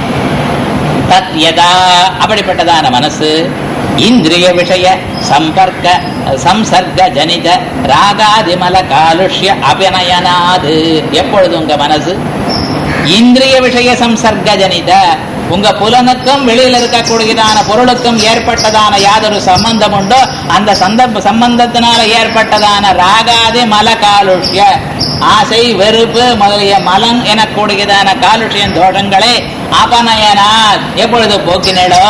தத் யதா அப்படிப்பட்டதான மனசு இந்திரிய விஷய சம்பர்க்க சம்சர்க ஜனித ராகாதிமல காலுஷ்ய அபிநயனாது எப்பொழுது உங்க மனசு இந்திரிய விஷய சம்சர்க ஜனித உங்க புலனுக்கும் வெளியில இருக்கக்கூடியதான பொருளுக்கும் ஏற்பட்டதான யாதொரு சம்பந்தம் உண்டோ அந்த சந்தர்ப்ப சம்பந்தத்தினால ஏற்பட்டதான ராகாதி மல காலுஷ்ய ஆசை வெறுப்பு முதலிய மலம் எனக்கூடியதான காலுஷ்யம் தோஷங்களை அபநயனாத் எப்பொழுது போக்கினடோ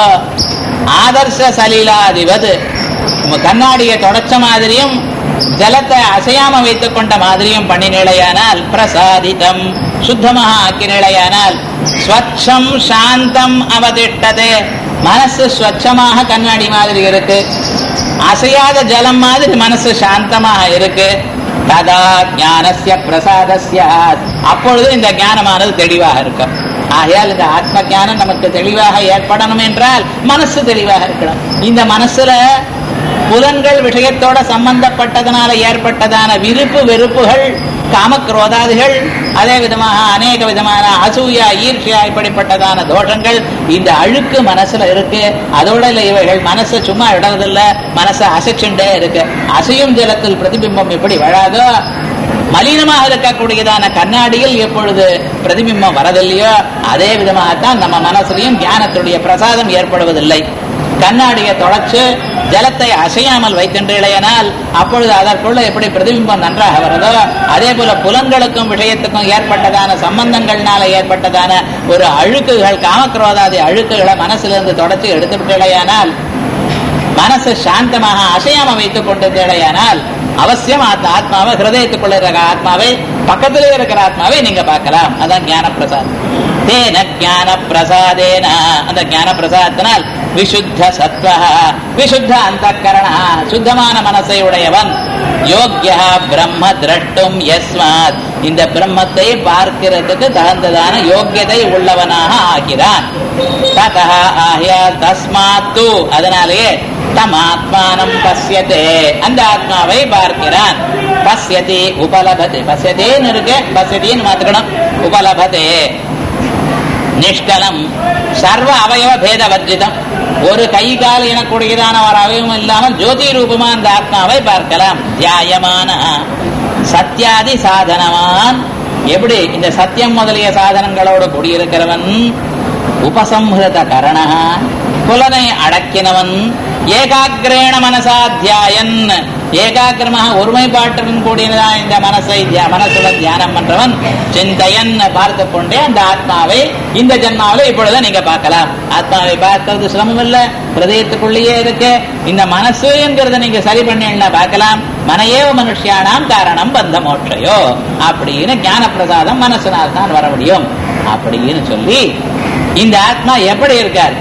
ஆதர்ச சலீலாதிபது கண்ணாடியை தொடச்ச மாதிரியும் ஜலத்தை அசையாம வைத்துக் கொண்ட மாதிரியும் பண்ணினிலையானால் பிரசாதிதம் சுத்தமாக ஆக்கினிலையானால் ஸ்வச்சம் சாந்தம் அவதிட்டது மனசு ஸ்வச்சமாக கண்ணாடி மாதிரி இருக்கு அசையாத ஜலம் மாதிரி மனசு சாந்தமாக இருக்கு ததா ஞானசிய பிரசாதசிய அப்பொழுது இந்த ஞானமானது தெளிவாக இருக்கும் ஆகையால் இந்த ஆத்ம ஞானம் நமக்கு தெளிவாக ஏற்படணும் என்றால் மனசு தெளிவாக இருக்கணும் இந்த மனசுல புலன்கள் விஷயத்தோட சம்பந்தப்பட்டதனால ஏற்பட்டதான விருப்பு வெறுப்புகள் காமக்ரோதாதிகள் அதே விதமாக அநேக விதமான அசூயா ஈர்ஷியா இப்படிப்பட்டதான தோஷங்கள் இந்த அழுக்கு மனசுல இருக்கு அதோட இல்ல இவைகள் மனசை சும்மா விடுறதில்ல மனசை அசைச்சுண்டே இருக்கு அசையும் ஜலத்தில் பிரதிபிம்பம் எப்படி வழாதோ மலினமாக இருக்கக்கூடியதான கண்ணாடியில் எப்பொழுது பிரதிபிம்பம் வரதில்லையோ அதே விதமாகத்தான் நம்ம மனசுலையும் ஞானத்துடைய பிரசாதம் ஏற்படுவதில்லை கண்ணாடியை தொடச்சு ஜலத்தை அசையாமல் வைக்கின்றேனால் அப்பொழுது அதற்குள்ள எப்படி பிரதிபிம்பம் நன்றாக வருதோ அதே போல புலன்களுக்கும் விஷயத்துக்கும் ஏற்பட்டதான சம்பந்தங்கள்னால ஏற்பட்டதான ஒரு அழுக்குகள் காமக்ரோதாதி அழுக்குகளை மனசிலிருந்து தொடச்சு எடுத்து விட்டேயானால் மனசு சாந்தமாக அசையாம வைத்துக் கொண்டிருந்தேயானால் அவசியம் அந்த ஆத்மாவை ஹிருதயத்துக்குள்ள இருக்கிற ஆத்மாவை பக்கத்திலே இருக்கிற ஆத்மாவை நீங்க பார்க்கலாம் அதான் ஞான பிரசாதம் தேன ஞான பிரசாதேன அந்த ஞான பிரசாதத்தினால் விசுத்த சத்வ விசுத்த அந்த சுத்தமான மனசை உடையவன் யோக்கியா பிரம்ம திரட்டும் யஸ்மாத் இந்த பிரம்மத்தை பார்க்கிறதுக்கு தகுந்ததான யோக்கியதை உள்ளவனாக ஆகிறான் ததா ஆகியா தஸ்மாத்து அதனாலேயே தம் ஆத்மானம் பசியதே அந்த ஆத்மாவை பார்க்கிறான் பசியதி உபலபதே பசியதேன்னு இருக்கு பசியதின்னு மாத்துக்கணும் உபலபதே நிஷ்கலம் சர்வ அவயவ பேத வர்ஜிதம் ஒரு கை கால் எனக்கூடியதான ஒரு அவயவம் இல்லாமல் ஜோதி ரூபமா அந்த ஆத்மாவை பார்க்கலாம் தியாயமான சத்தியாதி சாதனவான் எப்படி இந்த சத்தியம் முதலிய சாதனங்களோடு கூடியிருக்கிறவன் உபசம்ஹத கரண புலனை அடக்கினவன் ஏகாகிரேண மனசாத்தியாயன் ஏகாகிரமாக ஒருமைப்பாட்டுடன் கூடியதான் இந்த மனசை மனசுடன் தியானம் பண்றவன் சிந்தையன் பார்த்து கொண்டே அந்த ஆத்மாவை இந்த ஜென்மாவில இப்பொழுது நீங்க பார்க்கலாம் ஆத்மாவை பார்க்கறது சிரமம் இல்ல ஹிருதயத்துக்குள்ளேயே இருக்கு இந்த மனசு என்கிறத நீங்க சரி பண்ண பார்க்கலாம் மனையேவ மனுஷியானாம் காரணம் பந்த மோட்சையோ அப்படின்னு ஞான பிரசாதம் மனசுனால் தான் வர முடியும் அப்படின்னு சொல்லி இந்த ஆத்மா எப்படி இருக்கார்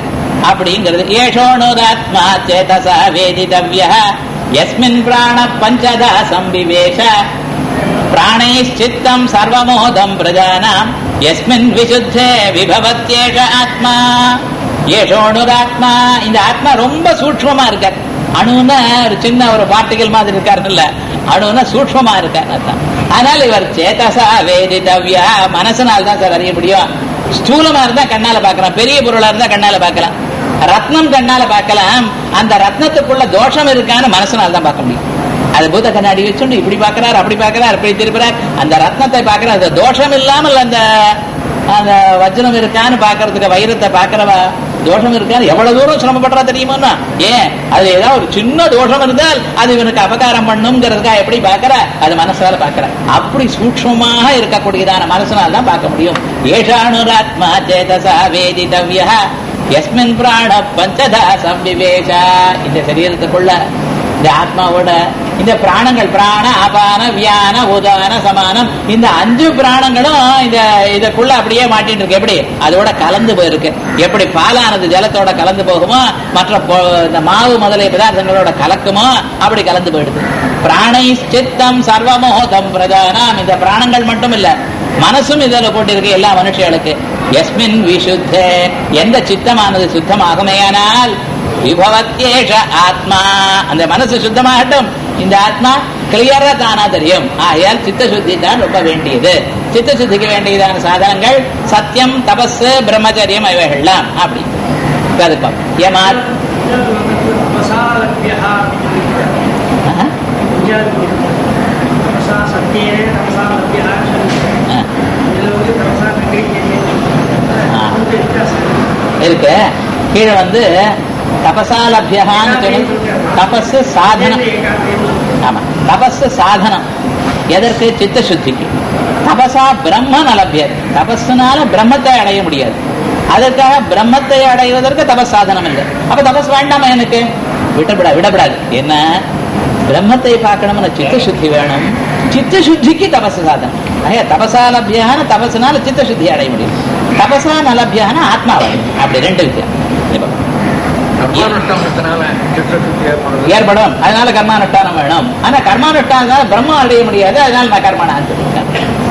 அப்படிங்கிறது ஏஷோணுராத்மா சேதசா வேதிதவ்ய யஸ்மின் பிராண பஞ்சதா சம்பிவேஷ பிராணைச்சித்தம் சர்வமோதம் பிரஜானாம் யஸ்மின் விசுத்தே விபவத்யேஷ ஆத்மா ஏஷோணுராத்மா இந்த ஆத்மா ரொம்ப சூட்சமா இருக்கார் அணுன்னா ஒரு சின்ன ஒரு பார்ட்டிகல் மாதிரி இருக்காருல்ல அணுன்னா சூட்சமா இருக்கார் அர்த்தம் அதனால இவர் சேதசா வேதிதவ்யா மனசனால தான் சார் அறிய முடியும் ஸ்தூலமா இருந்தா கண்ணால பார்க்கலாம் பெரிய பொருளா இருந்தா கண்ணால பார்க்கலாம் ரத்னம் கண்ணால பார்க்கலாம் அந்த ரத்னத்துக்குள்ள தோஷம் இருக்கான்னு மனசனால தான் பார்க்க முடியும் அது பூத கண்ணாடி வச்சுண்டு இப்படி பார்க்கறார் அப்படி பார்க்கறார் அப்படி திருப்புறார் அந்த ரத்னத்தை பார்க்கறார் அந்த தோஷம் இல்லாமல் அந்த அந்த வஜ்ரம் இருக்கான்னு பார்க்கறதுக்கு வைரத்தை பார்க்கறவா தோஷம் இருக்கான்னு எவ்வளவு தூரம் சிரமப்படுறா தெரியுமா ஏன் அது ஏதாவது ஒரு சின்ன தோஷம் இருந்தால் அது இவனுக்கு அபகாரம் பண்ணுங்கிறதுக்காக எப்படி பார்க்கற அது மனசால பார்க்கற அப்படி சூக்ஷ்மமாக இருக்கக்கூடியதான மனசனால தான் பார்க்க முடியும் ஏஷானுராத்மா சேதசா வேதிதவ்யா எஸ்மின் பிராண பஞ்சதா சம்விவேஷ இந்த சரீரத்துக்குள்ள இந்த ஆத்மாவோட இந்த பிராணங்கள் பிராண அபான வியான உதான சமானம் இந்த அஞ்சு பிராணங்களும் இந்த இதுக்குள்ள அப்படியே மாட்டிட்டு இருக்கு எப்படி அதோட கலந்து போயிருக்கு எப்படி பாலானது ஜலத்தோட கலந்து போகுமோ மற்ற பொ- இந்த மாவு முதலிய பதார்த்தங்களோட கலக்குமோ அப்படி கலந்து போயிடுது பிராணை சித்தம் சர்வமோதம் பிரதானம் இந்த பிராணங்கள் மட்டும் இல்ல மனசும் இதுல போட்டிருக்கு எல்லா மனுஷர்களுக்கு எஸ்மின் விசுத்தே எந்த சித்தமானது சுத்தமாகுமேயானால் விபவத்யேஷ ஆத்மா அந்த மனசு சுத்தமாகட்டும் இந்த ஆத்மா கிளியரா தானா தெரியும் ஆகையால் சித்த சுத்தி தான் ரொம்ப வேண்டியது சித்த சுத்திக்கு வேண்டியதான சாதனங்கள் சத்தியம் தபஸ் பிரம்மச்சரியம் இவைகள்லாம் அப்படி இப்ப அது பார்ப்போம். ஏமா तपसालभ्यः ஆஹா. तपसा सत्येन तपसा लभ्यः ஆ. लोके तपसा न क्रियते ஆ. व्यत्यासः இருக்கு கீழே வந்து தபசாலபியகான்னு சொல்லி தபஸ் சாதனம் ஆமா தபஸ் சாதனம் எதற்கு சித்த சுத்திக்கு தபசா பிரம்மன் அலபியது தபஸ்னால பிரம்மத்தை அடைய முடியாது அதற்காக பிரம்மத்தை அடைவதற்கு தபஸ் சாதனம் இல்லை அப்ப தபஸ் வேண்டாமா எனக்கு விடப்படா விடப்படாது என்ன பிரம்மத்தை பார்க்கணும்னு சித்த சுத்தி வேணும் சித்த சுத்திக்கு தபஸ் சாதனம் ஐயா தபசாலபியான தபஸ்னால சித்த சுத்தி அடைய முடியும் தபசா நலபியான ஆத்மா அடையும் அப்படி ரெண்டு வித்தியாசம் இப்ப கர்மானுஷ்டானத்தினால சித்தசுத்தி ஏற்படுறது ஏற்படும் அதனால கர்மானுஷ்டானம் வேணும் ஆனா கர்மானுஷ்டானம் பிரம்மம் அடைய முடியாது அதனால நான் கர்மானான்னு சொல்லிட்டேன்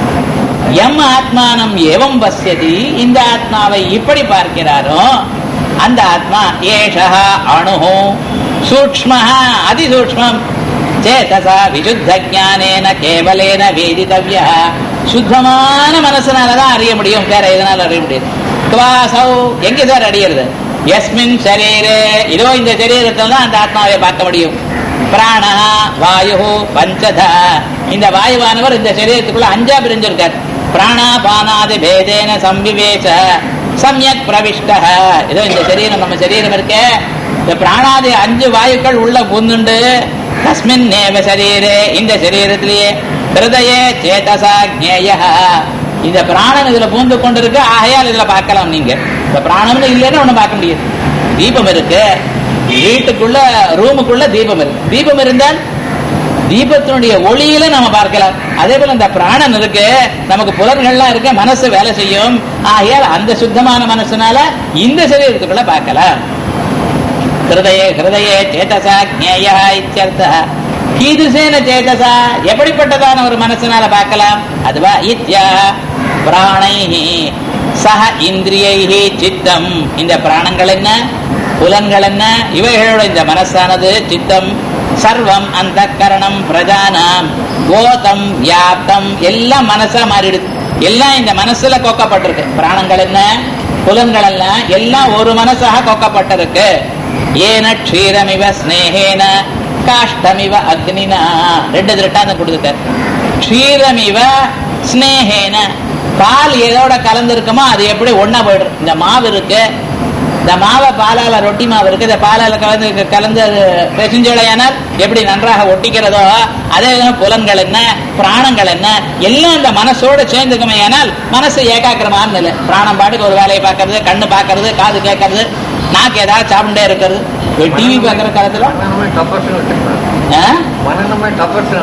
எம் ஆத்மானம் ஏவம் பசியதி இந்த ஆத்மாவை இப்படி பார்க்கிறாரோ அந்த ஆத்மா ஏஷா அணு சூக்ம அதிசூக்மம் சேதசா விசுத்த ஜானேன கேவலேன வேதித்தவ்ய சுத்தமான மனசுனாலதான் அறிய முடியும் வேற எதனால அறிய முடியாது துவாசௌ எங்க சார் அறியறது எஸ்மின் சரீரே இதோ இந்த சரீரத்தில் தான் அந்த ஆத்மாவை பார்க்க முடியும் பிராணா வாயு பஞ்சதா இந்த வாயுவானவர் இந்த சரீரத்துக்குள்ள அஞ்சா பிரிஞ்சிருக்கார் பிராணாபானாதி பேதேன சம்விவேச சம்யக் பிரவிஷ்ட இதோ இந்த சரீரம் நம்ம சரீரம் இருக்கே இந்த பிராணாதி அஞ்சு வாயுக்கள் உள்ள புந்துண்டு தஸ்மின் நேவ சரீரே இந்த சரீரத்திலேயே ஹிருதயே சேதசா ஜேய இந்த பிராணன் இதுல பூந்து கொண்டிருக்கு ஆகையால் இதுல பார்க்கலாம் நீங்க இந்த பிராணம்னு இல்லைன்னா ஒண்ணும் பார்க்க முடியாது தீபம் இருக்கு வீட்டுக்குள்ள ரூமுக்குள்ள தீபம் இருக்கு தீபம் இருந்தால் தீபத்தினுடைய ஒளியில நம்ம பார்க்கலாம் அதே போல இந்த பிராணன் இருக்கு நமக்கு புலன்கள்லாம் இருக்கு மனசு வேலை செய்யும் ஆகையால் அந்த சுத்தமான மனசுனால இந்த சரீரத்துக்குள்ள பார்க்கலாம் ஹிருதயே ஹிருதயே சேதசா ஜேயா இத்தியர்த்த கீதுசேன சேதசா எப்படிப்பட்டதான ஒரு மனசுனால பார்க்கலாம் அதுவா இத்யா பிராணைஹி சக இந்திரியைஹி சித்தம் இந்த பிராணங்கள் என்ன புலன்கள் என்ன இவைகளோட இந்த மனசானது சித்தம் சர்வம் அந்த கரணம் பிரஜானாம் கோதம் வியாப்தம் எல்லாம் மனசா மாறிடுது எல்லாம் இந்த மனசுல கோக்கப்பட்டிருக்கு பிராணங்கள் என்ன புலன்கள் எல்லாம் எல்லாம் ஒரு மனசாக கோக்கப்பட்டிருக்கு ஏன க்ஷீரமிவ ஸ்னேகேன காஷ்டமிவ அக்னினா ரெண்டு திருட்டாந்தம் கொடுத்துட்டார் க்ஷீரமிவ ஸ்னேகேன பால் எதோட கலந்துருக்குமோ அது எப்படி ஒண்ணா போயிடும் இந்த மாவு இருக்கு இந்த மாவை பாலால ரொட்டி மாவு இருக்கு இந்த பாலால கலந்து கலந்து அது பிசைஞ்சோலையானால் எப்படி நன்றாக ஒட்டிக்கிறதோ அதே விதமா புலன்கள் என்ன பிராணங்கள் என்ன எல்லாம் இந்த மனசோட சேர்ந்துக்குமே ஆனால் மனசு ஏகாக்கிரமான நிலை பிராணம் பாட்டுக்கு ஒரு வேலையை பார்க்கறது கண்ணு பார்க்கறது காது கேட்கறது நாக்கு ஏதாவது சாப்பிட்டே இருக்கிறது டிவி பார்க்குற காலத்துல மனநமே தபஸ்னு வச்சுக்கலாம் ஆ? மனநமே தபஸ்னு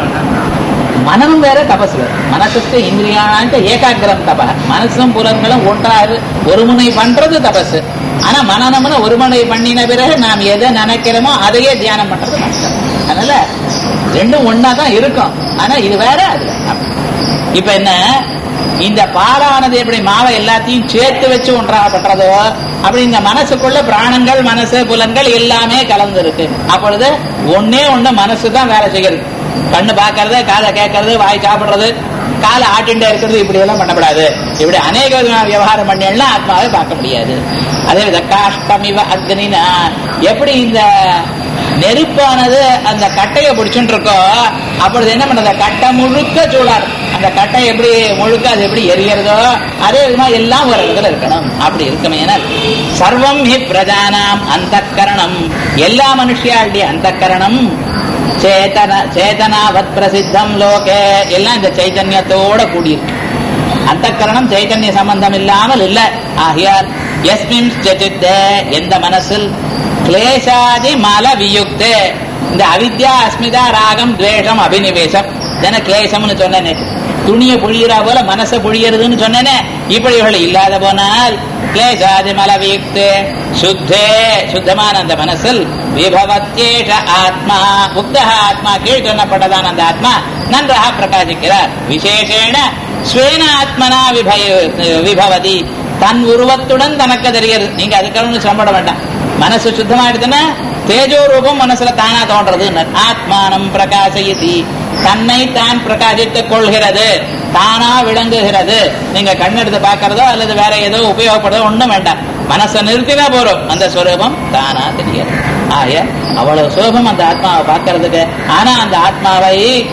மனமும் வேற தபஸ் வேற மனசுக்கு இந்திரியானான்ட்டு ஏகாகிரம் தப மனசும் புலன்களும் ஒன்றாறு ஒரு முனை பண்றது தபஸ் ஆனா மனநம்னு ஒருமுறை பண்ணின பிறகு நாம் எதை நினைக்கிறோமோ அதையே தியானம் பண்றது மனசு அதனால ரெண்டும் ஒன்னா தான் இருக்கும் ஆனா இது வேற அது வேற. இப்ப என்ன இந்த பாலானது எப்படி மாவை எல்லாத்தையும் சேர்த்து வச்சு ஒன்றாக பண்றதோ அப்படி இந்த மனசுக்குள்ள பிராணங்கள் மனசு புலன்கள் எல்லாமே கலந்து இருக்கு அப்பொழுது ஒன்னே ஒண்ணு மனசு தான் வேலை செய்கிறது கண்ணு பார்க்கறது காதை கேட்கறது வாய் சாப்பிடுறது காலை ஆட்டிண்டே இருக்கிறது இப்படி எல்லாம் பண்ணக்கூடாது இப்படி அநேக விதமான விவகாரம் பண்ணியெல்லாம் ஆத்மாவை பார்க்க முடியாது அதே வித காஷ்டமிவ அக்னினா எப்படி இந்த நெருப்பானது அந்த கட்டையை பிடிச்சுட்டு இருக்கோ அப்பொழுது என்ன பண்றது கட்டை முழுக்க சூடாது அந்த கட்டை எப்படி முழுக்க அது எப்படி எரியறதோ அதே விதமா எல்லாம் ஒரு இடத்துல இருக்கணும் அப்படி இருக்குமே ஏன்னா சர்வம் ஹி பிரஜானாம் அந்த கரணம் எல்லா மனுஷியாளுடைய அந்த கரணம் சேதன சேதனாவத் பிரசித்தம் லோகே எல்லாம் இந்த சைதன்யத்தோட கூடியிருக்கு அந்த கரணம் சைதன்ய சம்பந்தம் இல்லாமல் இல்ல ஆகையால் எஸ்மின் சித்தே எந்த மனசில் கிளேசாதி மல வியுக்தே இந்த அவித்யா அஸ்மிதா ராகம் துவேஷம் அபினிவேசம் ஜன கிளேசம்னு சொன்னேனே துணியை புழியறா போல மனசை புழியறதுன்னு சொன்னேனே இப்படிகள் இல்லாத போனால் கிளேசாதி மல வியுக்தே சுத்தே சுத்தமான அந்த மனசில் விபவத்தேஷ ஆத்மா உக்தா ஆத்மா கீழ் சொன்னப்பட்டதான அந்த ஆத்மா நன்றாக பிரகாசிக்கிறார் விசேஷேன ஸ்வேன ஆத்மனா விபய விபவதி தன் உருவத்துடன் தனக்கு தெரிகிறது நீங்க அதுக்காக சம்பட வேண்டாம் மனசு சுத்தமாயிடுதுன்னா தேஜோ ரூபம் மனசுல தானா தோன்றது ஆத்மானம் பிரகாசயதி தன்னை தான் பிரகாசித்துக் கொள்கிறது தானா விளங்குகிறது நீங்க கண்ணெடுத்து பார்க்கறதோ அல்லது வேற ஏதோ உபயோகப்படுறதோ ஒண்ணும் வேண்டாம் மனசை நிறுத்தினா போறோம் அந்த ஸ்வரூபம் தானா தெரியாது ஆக அவ்வளவு சுலபம் அந்த ஆத்மாவை பார்க்கறதுக்கு ஆனா அந்த ஆத்மாவை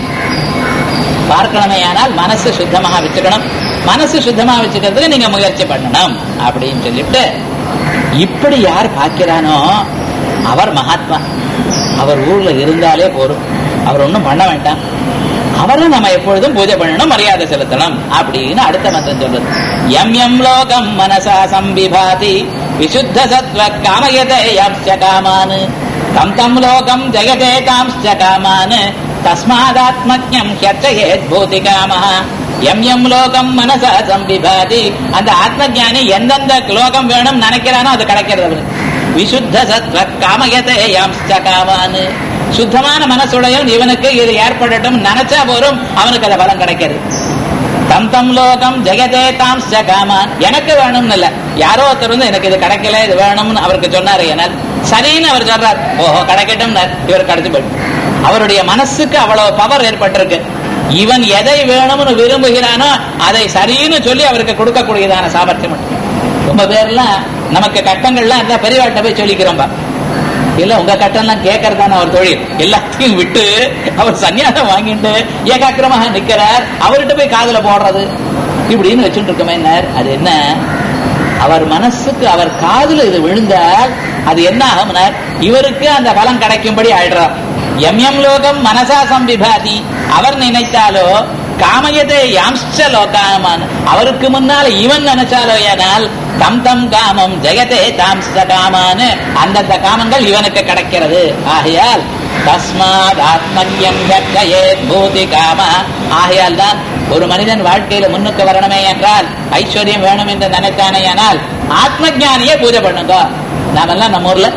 பார்க்கணுமே ஆனால் மனசு சுத்தமாக வச்சுக்கணும் மனசு சுத்தமாக வச்சுக்கிறதுக்கு நீங்க முயற்சி பண்ணணும் அப்படின்னு சொல்லிட்டு இப்படி யார் பார்க்கிறானோ அவர் மகாத்மா அவர் ஊர்ல இருந்தாலே போரும் அவர் ஒன்றும் பண்ண வேண்டாம் அவரை நம்ம எப்பொழுதும் பூஜை பண்ணணும் மரியாதை செலுத்தணும் அப்படின்னு அடுத்த மந்திரம் சொல்றது எம் எம் லோகம் மனசா சம்பிபாதி விசுத்த சத்வ காமயதே யம்ச காமான் தம் தம் லோகம் ஜெயதே காம்ச காமான் தஸ்மாதாத்மஜம் ஹ்யர்ச்சயேத் பூதி காமஹ எம் எம் லோகம் மனசா சம்பிபாதி அந்த ஆத்ம ஞானி எந்தெந்த லோகம் வேணும் நினைக்கிறானோ அது கிடைக்கிறது அவருக்கு விசுத்த சத்வ காமயதே யம்ச காமான் சுத்தமான மனசுடையவன் இவனுக்கு இது ஏற்படட்டும் நினைச்சா போரும் அவனுக்கு அந்த பலம் கிடைக்கிறது தம் தம் லோகம் ஜெகதே தாம் காமான் எனக்கு வேணும்னு இல்ல யாரோ ஒருத்தர் வந்து எனக்கு இது கிடைக்கல இது வேணும்னு அவருக்கு சொன்னாரு என சரின்னு அவர் சொல்றார் ஓஹோ கிடைக்கட்டும் இவர் கிடைச்சு போயிடும் அவருடைய மனசுக்கு அவ்வளவு பவர் ஏற்பட்டிருக்கு இவன் எதை வேணும்னு விரும்புகிறானோ அதை சரின்னு சொல்லி அவருக்கு கொடுக்கக்கூடியதான சாமர்த்தியம் ரொம்ப பேர்லாம் நமக்கு கட்டங்கள்லாம் இருந்தா பெரியவாட்ட போய் சொல்லிக்கிறோம்பா இல்ல உங்க கட்டம்லாம் கேட்கறதான அவர் தொழில் எல்லாத்தையும் விட்டு அவர் சன்னியாசம் வாங்கிட்டு ஏகாக்கிரமாக நிக்கிறார் அவர்கிட்ட போய் காதுல போடுறது இப்படின்னு வச்சுட்டு இருக்கோமே அது என்ன அவர் மனசுக்கு அவர் காதுல இது விழுந்தால் அது என்ன ஆகும்னார் இவருக்கு அந்த பலம் கிடைக்கும்படி ஆயிடுறார் எம் எம் லோகம் மனசா சம்பிபாதி அவர் நினைத்தாலோ காமயதே யாம்ச லோகாமான் அவருக்கு முன்னால இவன் நினைச்சாலோ ஏனால் தம் தம் காமம் ஜெகதே தாம்ச காமான் அந்தந்த காமங்கள் இவனுக்கு கிடைக்கிறது ஆகையால் தஸ்மாத் ஆத்மன்யம் பூதி காம ஆகையால் தான் ஒரு மனிதன் வாழ்க்கையில முன்னுக்கு வரணுமே என்றால் ஐஸ்வர்யம் வேணும் என்று நினைத்தானே ஆனால் ஆத்ம ஞானியே பூஜை பண்ணுங்க நாமெல்லாம் நம்ம ஊர்ல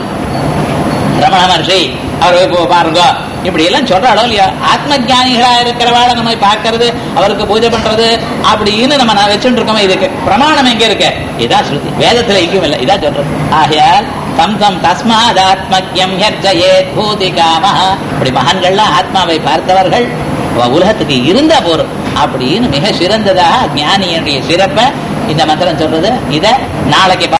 ரமண மகர்ஷி அவர் பாருங்க இப்படி எல்லாம் சொல்றாளோ இல்லையா ஆத்ம ஜானிகளா இருக்கிறவாளை நம்ம பார்க்கறது அவருக்கு பூஜை பண்றது அப்படின்னு நம்ம நான் வச்சுட்டு இருக்கோமே இதுக்கு பிரமாணம் எங்க இருக்கு இதான் ஸ்ருதி வேதத்துல எங்கும் இல்லை இதான் சொல்றது ஆகையால் தம் தம் தஸ்மாத் ஆத்மக்கியம் ஹர்ஜயே பூதி காம இப்படி மகான்கள்லாம் ஆத்மாவை பார்த்தவர்கள் உலகத்துக்கு இருந்தா போறோம் அப்படின்னு மிக சிறந்ததாக ஞானியனுடைய சிறப்பை இந்த மந்திரம் சொல்றது இத நாளைக்கு